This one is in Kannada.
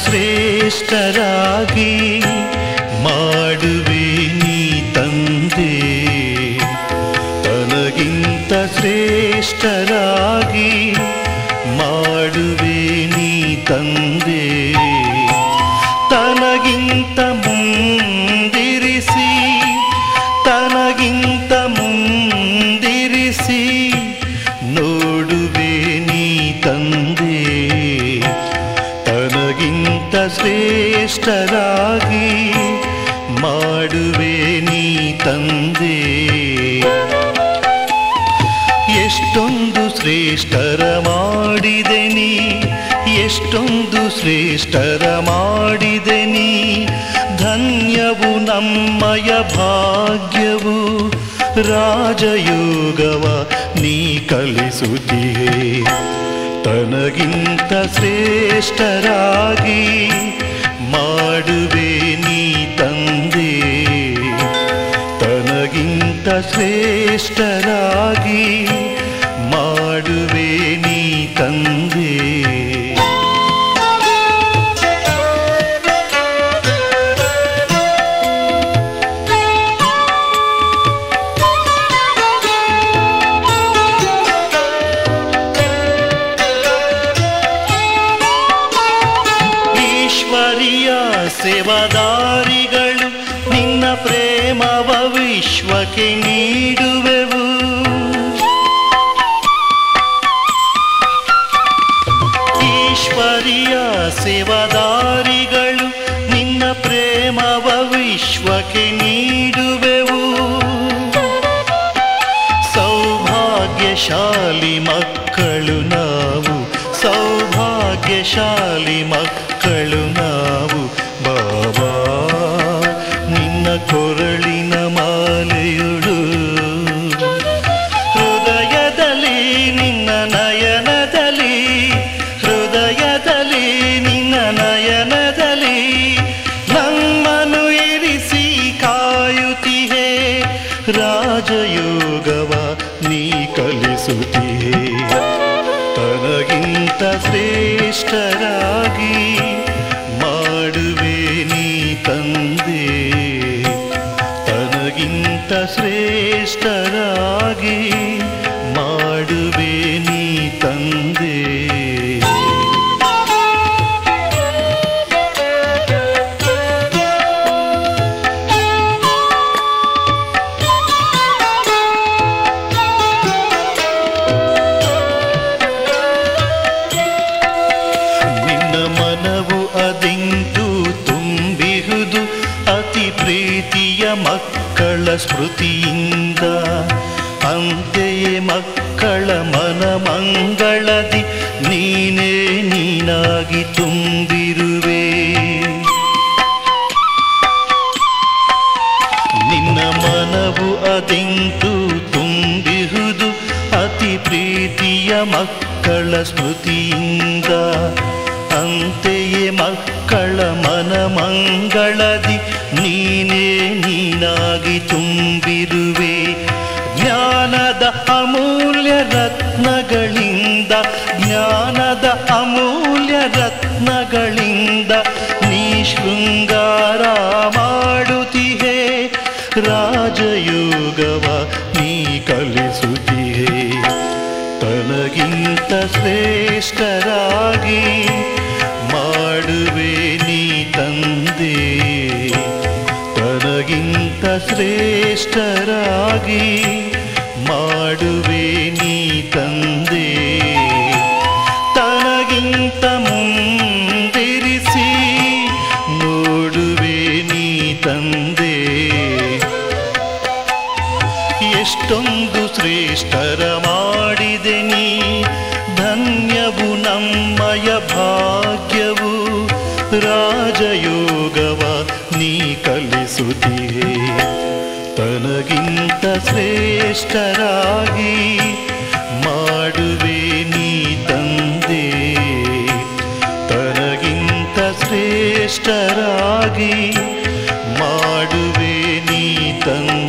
ಶ್ರೇಷ್ಠರಾಗಿ ಮಾಡುವೆ ನೀ ತಂದೆ ತನಗಿಂತ ಶ್ರೇಷ್ಠರಾಗಿ ಮಾಡುವೆ ನೀ ತಂದೆ ತನಗಿಂತ ಮುಂದಿರಿಸಿ ತನಗಿಂತ ಮುಂದಿರಿಸಿ ನೋಡುವೆ ನೀ ತಂದೆ ತನಗಿಂತ ಶ್ರೇಷ್ಠರಾಗಿ ಮಾಡುವೆ ನೀ ತಂದೆ ಎಷ್ಟೊಂದು ಶ್ರೇಷ್ಠರ ಮಾಡಿದೆ ನೀ ಎಷ್ಟೊಂದು ಶ್ರೇಷ್ಠರ ಮಾಡಿದೆ ನೀ ಧನ್ಯವು ನಮ್ಮಯ ಭಾಗ್ಯವು ರಾಜಯೋಗವ ನೀ ಕಲಿಸುತ್ತೀಯೇ ತನಗಿಂತ ಶ್ರೇಷ್ಠರಾಗಿ ಮಾಡುವೆ ನೀ ತಂದೆ ತನಗಿಂತ ಶ್ರೇಷ್ಠರಾಗಿ ಮಾಡುವೆ ನೀ ತಂದೆ ಈಶ್ವರಿಯ ಸೇವಾದಾರಿಗಳು ನಿನ್ನ ಪ್ರೇಮವ ವಿಶ್ವಕ್ಕೆ ನೀಡುವೆವು ಈಶ್ವರಿಯ ಸೇವಾದಾರಿಗಳು ನಿನ್ನ ಪ್ರೇಮವ ವಿಶ್ವಕ್ಕೆ ನೀಡುವೆವು ಸೌಭಾಗ್ಯಶಾಲಿ ಮಕ್ಕಳು ನಾವು ಸೌಭಾಗ್ಯಶಾಲಿ ಮಕ್ಕಳು ನಾವು ಬಾಬಾ ನಿನ್ನ ಕೊರಳಿನ ಮಾಲೆಯುಡು ಹೃದಯದಲ್ಲಿ ನಿನ್ನ ನಯನದಲ್ಲಿ ಹೃದಯದಲ್ಲಿ ನಿನ್ನ ನಯನದಲ್ಲಿ ನಮ್ಮನು ಇರಿಸಿ ಕಾಯುತ್ತಿಹೆ ರಾಜಯೋಗವ ನೀ ಕಲಿಸುತ್ತಿಹೆ ತನಗಿಂತ ಶ್ರೇಷ್ಠರಾಗಿ ಮಾಡುವೆ ನೀ ತಂದೆ ತನಗಿಂತ ಶ್ರೇಷ್ಠರಾಗಿ ಮಾಡುವೆ ನೀ ತಂದೆ ನಿನ್ನ ಮನವು ಅದೆಂದು ತುಂಬಿರುವುದು ಅತಿ ಪ್ರೀತಿಯ ಮಕ್ಕಳ ಸ್ಮೃತಿಯಿಂದ ಅಂತೆಯೇ ಮಕ್ಕಳ ಮನ ಮಂಗಳದಿ ನೀನೇ ನೀನಾಗಿ ತುಂಬಿರುವೆ ನಿನ್ನ ಮನವು ಅದೆಂದು ತುಂಬಿರುವುದು ಅತಿ ಪ್ರೀತಿಯ ಮಕ್ಕಳ ಸ್ಮೃತಿಯಿಂದ ಅಂತೆಯೇ ಮಕ್ಕಳ ಮನ ಮಂಗಳದಿ ನೀನೇ ನೀನಾಗಿ ತುಂಬಿರುವೆ ಜ್ಞಾನದ ಅಮೂಲ್ಯ ರತ್ನಗಳಿಂದ ಜ್ಞಾನದ ಅಮೂಲ್ಯ ರತ್ನಗಳಿಂದ ನೀ ಶೃಂಗಾರ ಮಾಡುತ್ತಿಹೆ ರಾಜಯೋಗವ ನೀ ಕಲಿಸುತ್ತಿಹೆ ತನಗಿಂತ ಶ್ರೇಷ್ಠರಾಗಿ ಮಾಡುವೆ ನೀ ತಂದೆ ತನಗಿಂತ ಶ್ರೇಷ್ಠರಾಗಿ ಮಾಡುವೆ ನೀ ತಂದೆ ತನಗಿಂತ ಮುಂದಿರಿಸಿ ನೋಡುವೆ ನೀ ತಂದೆ ಎಷ್ಟೊಂದು ಶ್ರೇಷ್ಠರ ಮಾಡಿದೆ ನೀ ಧನ್ಯವು ನಮ್ಮಯ ಭಾಗ್ಯವು ರಾಜಯೋಗವ ನೀ ಕಲಿಸುತ್ತೀಯೇ ತನಗಿಂತ ಶ್ರೇಷ್ಠರಾಗಿ ಮಾಡುವೆ ನೀ ತಂದೆ ತನಗಿಂತ ಶ್ರೇಷ್ಠರಾಗಿ ಮಾಡುವೆ ನೀ ತಂದೆ